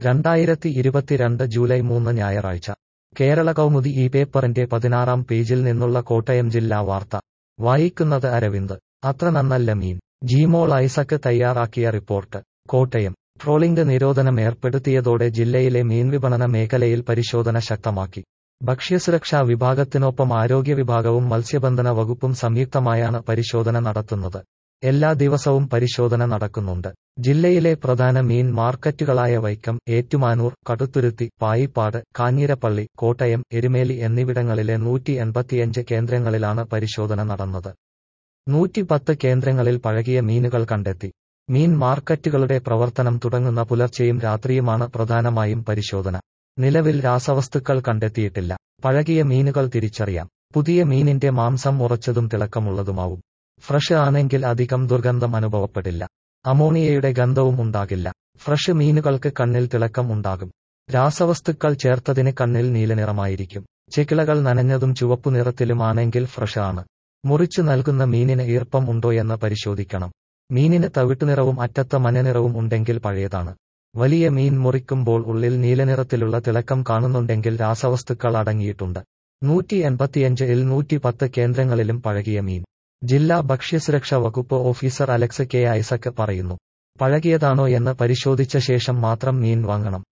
രണ്ടായിരത്തി ഇരുപത്തിരണ്ട് ജൂലൈ മൂന്ന് ഞായറാഴ്ച കേരള കൗമുദി ഈ പേപ്പറിന്റെ പതിനാറാം പേജിൽ നിന്നുള്ള കോട്ടയം ജില്ലാ വാർത്ത വായിക്കുന്നത് അരവിന്ദ് അത്ര നന്നല്ല മീൻ ജീമോൾ ഐസക്ക് തയ്യാറാക്കിയ റിപ്പോർട്ട് കോട്ടയം ട്രോളിംഗ് നിരോധനം ഏർപ്പെടുത്തിയതോടെ ജില്ലയിലെ മീൻവിപണന മേഖലയിൽ പരിശോധന ശക്തമാക്കി ഭക്ഷ്യസുരക്ഷാ വിഭാഗത്തിനൊപ്പം ആരോഗ്യ വിഭാഗവും മത്സ്യബന്ധന വകുപ്പും സംയുക്തമായാണ് പരിശോധന നടത്തുന്നത് എല്ലാ ദിവസവും പരിശോധന നടക്കുന്നുണ്ട് ജില്ലയിലെ പ്രധാന മീൻ മാർക്കറ്റുകളായ വൈക്കം ഏറ്റുമാനൂർ കടുത്തുരുത്തി പായിപ്പാട് കാഞ്ഞിരപ്പള്ളി കോട്ടയം എരുമേലി എന്നിവിടങ്ങളിലെ നൂറ്റി എൺപത്തിയഞ്ച് കേന്ദ്രങ്ങളിലാണ് പരിശോധന നടന്നത് നൂറ്റിപ്പത്ത് കേന്ദ്രങ്ങളിൽ പഴകിയ മീനുകൾ കണ്ടെത്തി മീൻ മാർക്കറ്റുകളുടെ പ്രവർത്തനം തുടങ്ങുന്ന പുലർച്ചെയും രാത്രിയുമാണ് പ്രധാനമായും പരിശോധന നിലവിൽ രാസവസ്തുക്കൾ കണ്ടെത്തിയിട്ടില്ല പഴകിയ മീനുകൾ തിരിച്ചറിയാം പുതിയ മീനിന്റെ മാംസം ഉറച്ചതും തിളക്കമുള്ളതുമാവും ഫ്രഷ് ആണെങ്കിൽ അധികം ദുർഗന്ധം അനുഭവപ്പെടില്ല അമോണിയയുടെ ഗന്ധവും ഉണ്ടാകില്ല ഫ്രഷ് മീനുകൾക്ക് കണ്ണിൽ തിളക്കം ഉണ്ടാകും രാസവസ്തുക്കൾ ചേർത്തതിന് കണ്ണിൽ നീലനിറമായിരിക്കും ചെക്കിളകൾ നനഞ്ഞതും ചുവപ്പു നിറത്തിലുമാണെങ്കിൽ ഫ്രഷ് ആണ് മുറിച്ചു നൽകുന്ന മീനിന് ഈർപ്പം ഉണ്ടോയെന്ന് പരിശോധിക്കണം മീനിന് തവിട്ടുനിറവും അറ്റത്ത മഞ്ഞനിറവും ഉണ്ടെങ്കിൽ പഴയതാണ് വലിയ മീൻ മുറിക്കുമ്പോൾ ഉള്ളിൽ നീലനിറത്തിലുള്ള തിളക്കം കാണുന്നുണ്ടെങ്കിൽ രാസവസ്തുക്കൾ അടങ്ങിയിട്ടുണ്ട് നൂറ്റി എൺപത്തിയഞ്ച് ഇൽ നൂറ്റി പത്ത് കേന്ദ്രങ്ങളിലും പഴകിയ മീൻ ജില്ലാ ഭക്ഷ്യസുരക്ഷാ വകുപ്പ് ഓഫീസർ അലക്സ് കെ ഐസക് പറയുന്നു പഴകിയതാണോ എന്ന് പരിശോധിച്ച ശേഷം മാത്രം മീൻ വാങ്ങണം